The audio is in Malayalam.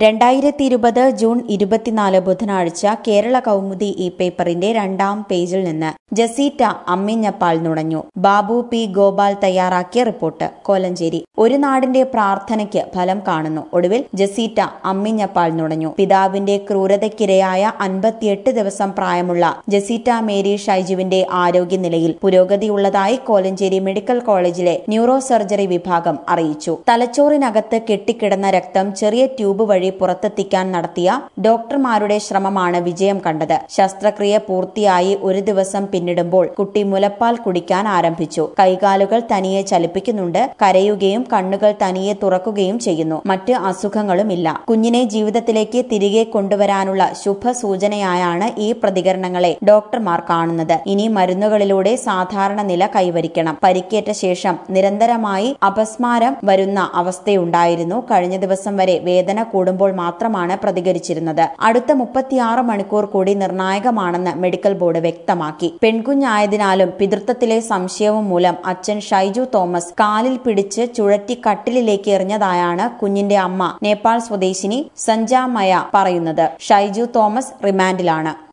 രണ്ടായിരത്തി ഇരുപത് ജൂൺ ഇരുപത്തിനാല് ബുധനാഴ്ച കേരള കൗമുദി ഈ പേപ്പറിന്റെ രണ്ടാം പേജിൽ നിന്ന് ജസീറ്റ അമ്മിഞ്ഞപ്പാൽ നുണഞ്ഞു ബാബു പി ഗോപാൽ തയ്യാറാക്കിയ റിപ്പോർട്ട് കോലഞ്ചേരി ഒരു നാടിന്റെ പ്രാർത്ഥനയ്ക്ക് ഫലം കാണുന്നു ഒടുവിൽ ജസീറ്റ അമ്മിഞ്ഞപ്പാൽ നുണഞ്ഞു പിതാവിന്റെ ക്രൂരതയ്ക്കിരയായ അൻപത്തിയെട്ട് ദിവസം പ്രായമുള്ള ജസീറ്റ മേരി ഷൈജുവിന്റെ ആരോഗ്യനിലയിൽ പുരോഗതിയുള്ളതായി കോലഞ്ചേരി മെഡിക്കൽ കോളേജിലെ ന്യൂറോ സർജറി വിഭാഗം അറിയിച്ചു തലച്ചോറിനകത്ത് കെട്ടിക്കിടന്ന രക്തം ചെറിയ ട്യൂബ് വഴി പുറത്തെത്തിക്കാൻ നടത്തിയ ഡോക്ടർമാരുടെ ശ്രമമാണ് വിജയം കണ്ടത് ശസ്ത്രക്രിയ പൂർത്തിയായി ഒരു ദിവസം പിന്നിടുമ്പോൾ കുട്ടി മുലപ്പാൽ കുടിക്കാൻ ആരംഭിച്ചു കൈകാലുകൾ തനിയെ ചലിപ്പിക്കുന്നുണ്ട് കരയുകയും കണ്ണുകൾ തനിയെ തുറക്കുകയും ചെയ്യുന്നു മറ്റ് അസുഖങ്ങളുമില്ല കുഞ്ഞിനെ ജീവിതത്തിലേക്ക് തിരികെ കൊണ്ടുവരാനുള്ള ശുഭസൂചനയായാണ് ഈ പ്രതികരണങ്ങളെ ഡോക്ടർമാർ കാണുന്നത് ഇനി മരുന്നുകളിലൂടെ സാധാരണ നില കൈവരിക്കണം പരിക്കേറ്റ ശേഷം നിരന്തരമായി അപസ്മാരം വരുന്ന അവസ്ഥയുണ്ടായിരുന്നു കഴിഞ്ഞ ദിവസം വരെ വേദന കൂടുമ്പോൾ മാത്രമാണ് പ്രതികരിച്ചിരുന്നത് അടുത്ത മുപ്പത്തിയാറ് മണിക്കൂർ കൂടി നിർണായകമാണെന്ന് മെഡിക്കൽ ബോർഡ് വ്യക്തമാക്കി പെൺകുഞ്ഞായതിനാലും പിതൃത്വത്തിലെ സംശയവും മൂലം അച്ഛൻ ഷൈജു തോമസ് കാലിൽ പിടിച്ച് ചുഴറ്റി കട്ടിലിലേക്ക് എറിഞ്ഞതായാണ് കുഞ്ഞിന്റെ അമ്മ നേപ്പാൾ സ്വദേശിനി സഞ്ജാമയ പറയുന്നത് ഷൈജു തോമസ് റിമാൻഡിലാണ്